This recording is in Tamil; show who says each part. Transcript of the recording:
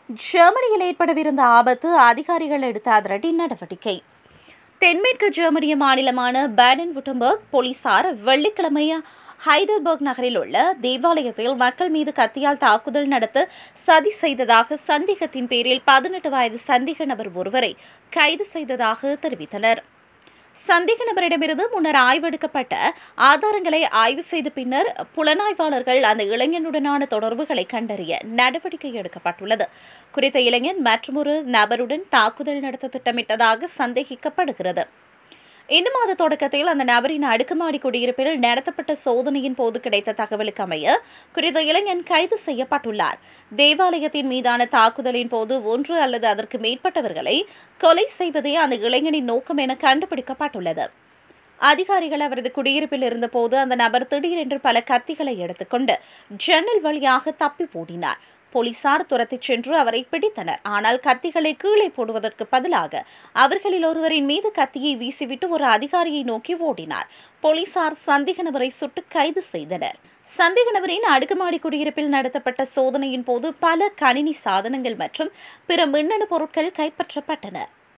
Speaker 1: ஜெர்மனியில் ஏற்படவிருந்த ஆபத்து அதிகாரிகள் எடுத்த அதிரடி நடவடிக்கை தென்மேற்கு ஜெர்மனிய மாநிலமான பேடன் வுட்டம்பர்க் போலீசார் வெள்ளிக்கிழமை ஹைடல்பர்க் நகரில் உள்ள தேவாலயத்தில் மக்கள் மீது கத்தியால் தாக்குதல் நடத்த சதி செய்ததாக சந்தேகத்தின் பேரில் பதினெட்டு வயது சந்தேக நபர் ஒருவரை கைது செய்ததாக தெரிவித்தனர் சந்தேக நபரிடமிருந்து முன்னர் ஆய்வெடுக்கப்பட்ட ஆதாரங்களை ஆய்வு செய்த பின்னர் புலனாய்வாளர்கள் அந்த இளைஞனுடனான தொடர்புகளை கண்டறிய நடவடிக்கை எடுக்கப்பட்டுள்ளது குறித்த இளைஞன் மற்றொரு நபருடன் தாக்குதல் நடத்த திட்டமிட்டதாக சந்தேகிக்கப்படுகிறது இந்த மாத தொடக்கத்தில் அந்த நபரின் அடுக்குமாடி குடியிருப்பில் நடத்தப்பட்ட சோதனையின் போது கிடைத்த தகவலுக்கு அமைய குறித்த இளைஞன் கைது செய்யப்பட்டுள்ளார் தேவாலயத்தின் மீதான தாக்குதலின் போது ஒன்று அல்லது அதற்கு மேற்பட்டவர்களை கொலை செய்வதே அந்த இளைஞனின் நோக்கம் என கண்டுபிடிக்கப்பட்டுள்ளது அதிகாரிகள் அவரது குடியிருப்பில் இருந்தபோது அந்த நபர் திடீரென்று பல கத்திகளை எடுத்துக்கொண்டு ஜன்னல் வழியாக தப்பி ஓடினார் போலீசார் துரத்திச் சென்று அவரை பிடித்தனர் ஆனால் கத்திகளை கீழே போடுவதற்கு பதிலாக அவர்களில் ஒருவரின் மீது கத்தியை வீசிவிட்டு ஒரு அதிகாரியை நோக்கி ஓடினார் போலீசார் சந்தேக நபரை சுட்டு கைது செய்தனர் சந்தேக நபரின் அடுக்குமாடி குடியிருப்பில் நடத்தப்பட்ட சோதனையின் போது பல கணினி சாதனங்கள் மற்றும் பிற மின்னணு பொருட்கள் கைப்பற்றப்பட்டன